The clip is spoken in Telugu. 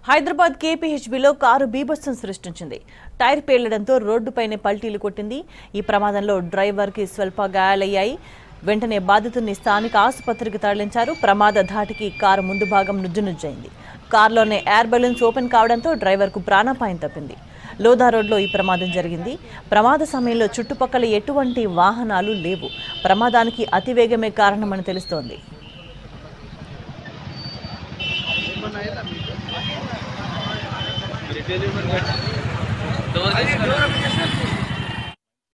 హైదరాబాద్ కేపీహెచ్బీలో కారు బీభత్సం సృష్టించింది టైర్ పేలడంతో రోడ్డుపైనే పల్టీలు కొట్టింది ఈ ప్రమాదంలో డ్రైవర్కి స్వల్ప గాయాలయ్యాయి వెంటనే బాధితుడిని స్థానిక ఆసుపత్రికి తరలించారు ప్రమాద ధాటికి కారు ముందు భాగం నుజ్జునుజ్జైంది కారులోనే ఎయిర్ బెలూన్స్ ఓపెన్ కావడంతో డ్రైవర్కు ప్రాణాపాయం తప్పింది లోధా రోడ్లో ఈ ప్రమాదం జరిగింది ప్రమాద సమయంలో చుట్టుపక్కల ఎటువంటి వాహనాలు లేవు ప్రమాదానికి అతివేగమే కారణమని తెలుస్తోంది డోర్ తీసి